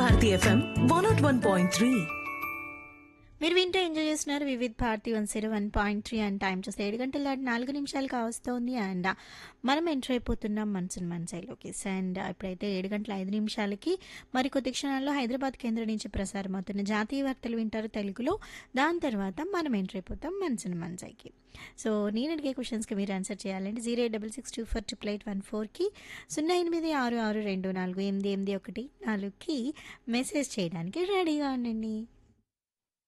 Bharati FM one naught one point three మీరు వింటూ enjoy చేస్తున్నారు Vividh Bharati one zero one point three and time చూస్తే ఏడు గంటల దాటి నాలుగు నిమిషాలు కావస్తోంది అండ్ మనం ఎంటర్ అయిపోతున్నాం మనసున్ మనసైలోకి అండ్ ఇప్పుడైతే ఏడు గంటల ఐదు నిమిషాలకి మరి కొద్ది క్షణాల్లో హైదరాబాద్ కేంద్రం నుంచి ప్రసారం అవుతున్న జాతీయ వార్తలు వింటారు తెలుగులో దాని తర్వాత మనం ఎంటర్ అయిపోతాం మనసున్ మనసైకి సో నేను అడిగే క్వశ్చన్స్కి మీరు ఆన్సర్ చేయాలంటే zero eight double six two four triple eight one ఫోర్కి సున్నా ఎనిమిది ఆరు ఆరు రెండు నాలుగు ఎనిమిది ఎనిమిది ఒకటి నాలుగుకి మెసేజ్ చేయడానికి రెడీగా ఉండండి